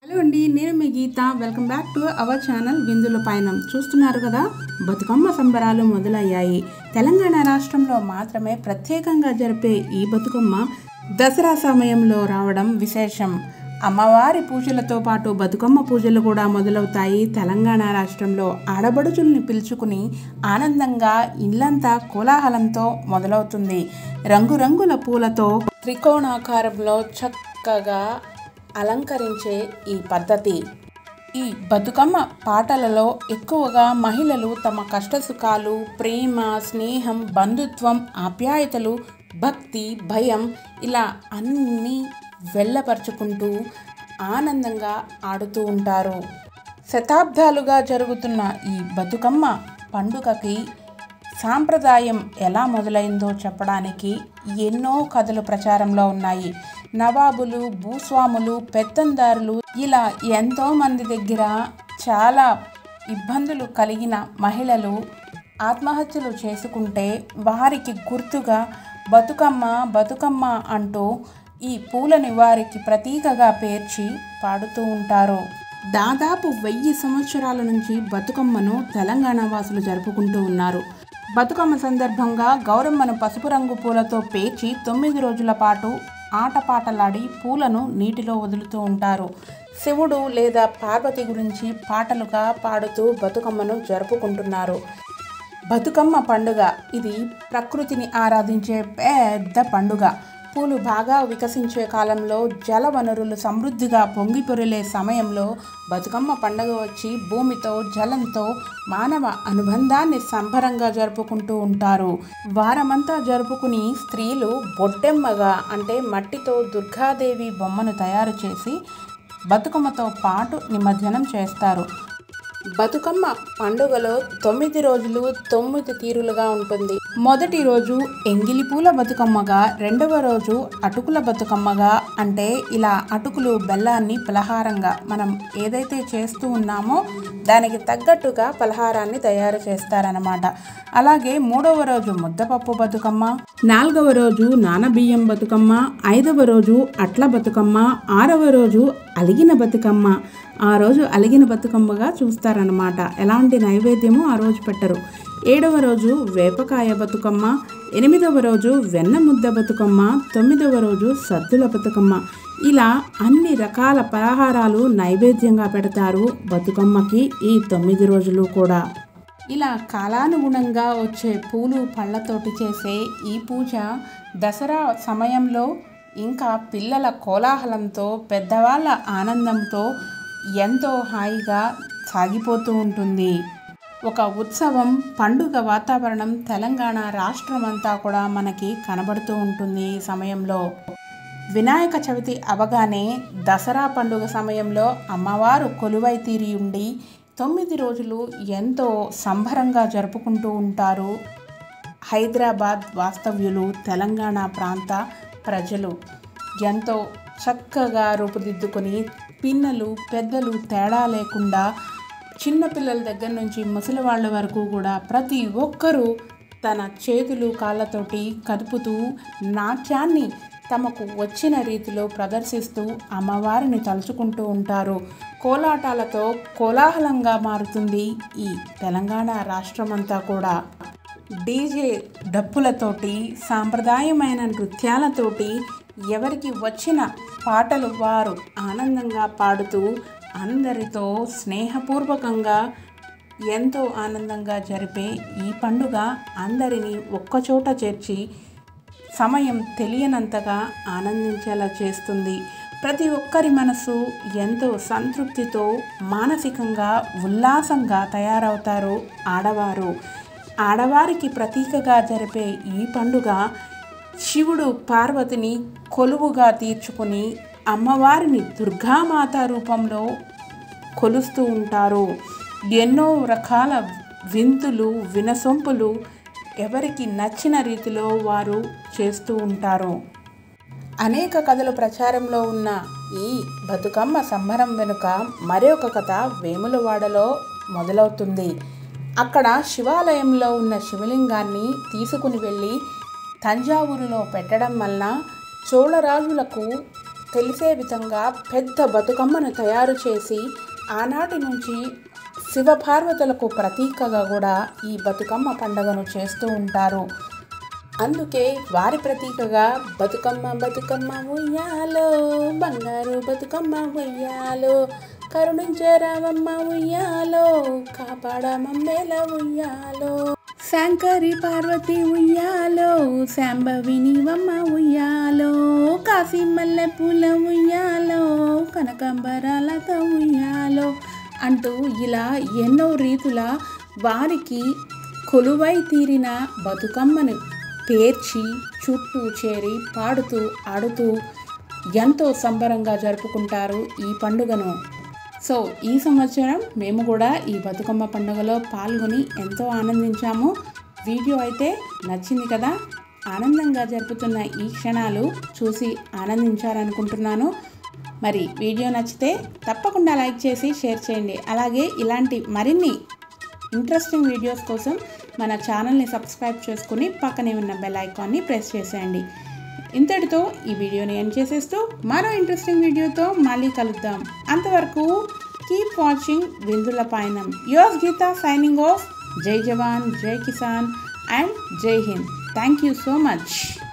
hello అండి నేను మీ Geetha welcome back to our channel విందుల పయనం చూస్తున్నారు కదా బతుకమ్మ సంబరాలు మొదలయ్యాయి తెలంగాణ రాష్ట్రంలో మాత్రమే ప్రత్యేకంగా జరిపే ఈ బతుకమ్మ దసరా సమయంలో రావడం విశేషం అమ్మవారి పూజలతో పాటు బతుకమ్మ పూజలు కూడా మొదలవుతాయి తెలంగాణ రాష్ట్రంలో ఆడబడుచుల్ని పిలుచుకుని ఆనందంగా ఇల్లంతా కోలాహలంతో మొదలవుతుంది రంగురంగుల పూలతో త్రికోణాకారంలో చక్కగా అలంకరించే ఈ పద్ధతి ఈ బతుకమ్మ పాటలలో ఎక్కువగా మహిళలు తమ కష్టసుఖాలు ప్రేమ స్నేహం బంధుత్వం ఆప్యాయతలు భక్తి భయం ఇలా అన్నీ వెళ్ళపరుచుకుంటూ ఆనందంగా ఆడుతూ ఉంటారు శతాబ్దాలుగా జరుగుతున్న ఈ బతుకమ్మ పండుగకి సాంప్రదాయం ఎలా మొదలైందో చెప్పడానికి ఎన్నో కథలు ప్రచారంలో ఉన్నాయి నవాబులు భూస్వాములు పెత్తందారులు ఇలా ఎంతో మంది దగ్గర చాలా ఇబ్బందులు కలిగిన మహిళలు ఆత్మహత్యలు చేసుకుంటే వారికి గుర్తుగా బతుకమ్మ బతుకమ్మ అంటూ ఈ పూలని వారికి ప్రతీకగా పేర్చి పాడుతూ ఉంటారు దాదాపు వెయ్యి సంవత్సరాల నుంచి బతుకమ్మను తెలంగాణ వాసులు జరుపుకుంటూ ఉన్నారు బతుకమ్మ సందర్భంగా గౌరమ్మను పసుపు రంగు పూలతో పేర్చి తొమ్మిది రోజుల పాటు ఆటపాటలాడి పూలను నీటిలో వదులుతూ ఉంటారు శివుడు లేదా పార్వతి గురించి పాటలుగా పాడుతూ బతుకమ్మను జరుపుకుంటున్నారు బతుకమ్మ పండుగ ఇది ప్రకృతిని ఆరాధించే పెద్ద పండుగ పూలు బాగా వికసించే కాలంలో జల వనరులు సమృద్ధిగా పొంగి పొరిలే సమయంలో బతుకమ్మ పండుగ వచ్చి భూమితో జలంతో మానవ అనుబంధాన్ని సంబరంగా జరుపుకుంటూ ఉంటారు వారమంతా జరుపుకుని స్త్రీలు బొడ్డెమ్మగా అంటే మట్టితో దుర్గాదేవి బొమ్మను తయారు చేసి బతుకమ్మతో పాటు నిమజ్జనం చేస్తారు బతుకమ్మ పండుగలో తొమ్మిది రోజులు తొమ్మిది తీరులుగా ఉంటుంది మొదటి రోజు ఎంగిలి పూల బతుకమ్మగా రెండవ రోజు అటుకుల బతుకమ్మగా అంటే ఇలా అటుకులు బెల్లాన్ని పలహారంగా మనం ఏదైతే చేస్తూ ఉన్నామో దానికి తగ్గట్టుగా పలహారాన్ని తయారు చేస్తారనమాట అలాగే మూడవ రోజు ముద్దపప్పు బతుకమ్మ నాలుగవ రోజు నానబియ్యం బతుకమ్మ ఐదవ రోజు అట్ల బతుకమ్మ ఆరవ రోజు అలిగిన బతుకమ్మ ఆ రోజు అలిగిన బతుకమ్మగా చూస్తారనమాట ఎలాంటి నైవేద్యము ఆ రోజు పెట్టరు ఏడవ రోజు వేపకాయ బతుకమ్మ ఎనిమిదవ రోజు వెన్న ముద్ద బతుకమ్మ తొమ్మిదవ రోజు సద్దుల బతుకమ్మ ఇలా అన్ని రకాల పలహారాలు నైవేద్యంగా పెడతారు బతుకమ్మకి ఈ తొమ్మిది రోజులు కూడా ఇలా కాలానుగుణంగా వచ్చే పూలు పళ్ళతోటి చేసే ఈ పూజ దసరా సమయంలో ఇంకా పిల్లల కోలాహలంతో పెద్దవాళ్ళ ఆనందంతో ఎంతో హాయిగా సాగిపోతూ ఉంటుంది ఒక ఉత్సవం పండుగ వాతావరణం తెలంగాణ రాష్ట్రం అంతా కూడా మనకి కనబడుతూ ఉంటుంది ఈ సమయంలో వినాయక చవితి అవగానే దసరా పండుగ సమయంలో అమ్మవారు కొలువై తీరి ఉండి తొమ్మిది రోజులు ఎంతో సంబరంగా జరుపుకుంటూ ఉంటారు హైదరాబాద్ వాస్తవ్యులు తెలంగాణ ప్రాంత ప్రజలు ఎంతో చక్కగా రూపుదిద్దుకొని పిన్నలు పెద్దలు తేడా లేకుండా చిన్నపిల్లల దగ్గర నుంచి ముసలి వాళ్ళ వరకు కూడా ప్రతి ఒక్కరూ తన చేతులు కాళ్ళతోటి కదుపుతూ నాట్యాన్ని తమకు వచ్చిన రీతిలో ప్రదర్శిస్తూ అమ్మవారిని తలుచుకుంటూ ఉంటారు కోలాటాలతో కోలాహలంగా మారుతుంది ఈ తెలంగాణ రాష్ట్రమంతా కూడా డీజే డప్పులతోటి సాంప్రదాయమైన నృత్యాలతోటి ఎవరికి వచ్చిన పాటలు వారు ఆనందంగా పాడుతూ అందరితో స్నేహపూర్వకంగా ఎంతో ఆనందంగా జరిపే ఈ పండుగ అందరినీ ఒక్కచోట చేర్చి సమయం తెలియనంతగా ఆనందించేలా చేస్తుంది ప్రతి ఒక్కరి మనసు ఎంతో సంతృప్తితో మానసికంగా ఉల్లాసంగా తయారవుతారు ఆడవారు ఆడవారికి ప్రతీకగా జరిపే ఈ పండుగ శివుడు పార్వతిని కొలువుగా తీర్చుకుని అమ్మవారిని దుర్గామాత రూపంలో కొలుస్తూ ఉంటారు ఎన్నో రకాల వింతులు వినసొంపులు ఎవరికి నచ్చిన రీతిలో వారు చేస్తూ ఉంటారు అనేక కథలు ప్రచారంలో ఉన్న ఈ బతుకమ్మ సంబరం వెనుక మరొక కథ వేములవాడలో మొదలవుతుంది అక్కడ శివాలయంలో ఉన్న శివలింగాన్ని తీసుకుని వెళ్ళి తంజావూరులో పెట్టడం వలన చోళరాజులకు తెలిసే విధంగా పెద్ద బతుకమ్మను తయారు చేసి ఆనాటి నుంచి శివపార్వతులకు ప్రతీకగా కూడా ఈ బతుకమ్మ పండుగను చేస్తూ ఉంటారు అందుకే వారి ప్రతీకగా బతుకమ్మ బతుకమ్మ ఉయ్యాలో బంగారు బతుకమ్మ ఉయ్యాలో కరుణించరావమ్మ ఉయ్యాలో కాపాడమమ్మేల ఉయ్యాలో శంకరి పార్వతి ఉయ్యాలో శాంభవిని వమ్మ ఉయ్యాలో కాశీ మల్లె పూల ఉయ్యాలో కనకాంబరాలతో ఉయ్యాలో అంటూ ఇలా ఎన్నో రీతుల వారికి కొలువై తీరిన బతుకమ్మను పేర్చి చుట్టూ చేరి పాడుతూ ఆడుతూ ఎంతో సంబరంగా జరుపుకుంటారు ఈ పండుగను సో ఈ సంవత్సరం మేము కూడా ఈ బతుకమ్మ పండుగలో పాల్గొని ఎంతో ఆనందించాము వీడియో అయితే నచ్చింది కదా ఆనందంగా జరుపుతున్న ఈ క్షణాలు చూసి ఆనందించాలనుకుంటున్నాను మరి వీడియో నచ్చితే తప్పకుండా లైక్ చేసి షేర్ చేయండి అలాగే ఇలాంటి మరిన్ని ఇంట్రెస్టింగ్ వీడియోస్ కోసం మన ఛానల్ని సబ్స్క్రైబ్ చేసుకుని పక్కనే ఉన్న బెల్ ఐకాన్ని ప్రెస్ చేసేయండి ఇంతటితో ఈ వీడియోని ఎండ్ చేసేస్తూ మరో ఇంట్రెస్టింగ్ వీడియోతో మళ్ళీ కలుద్దాం అంతవరకు కీప్ వాచింగ్ విందుల పయనం యోస్ గీత సైనింగ్ ఆఫ్ జై జవాన్ జై కిసాన్ అండ్ జై Hind thank you so much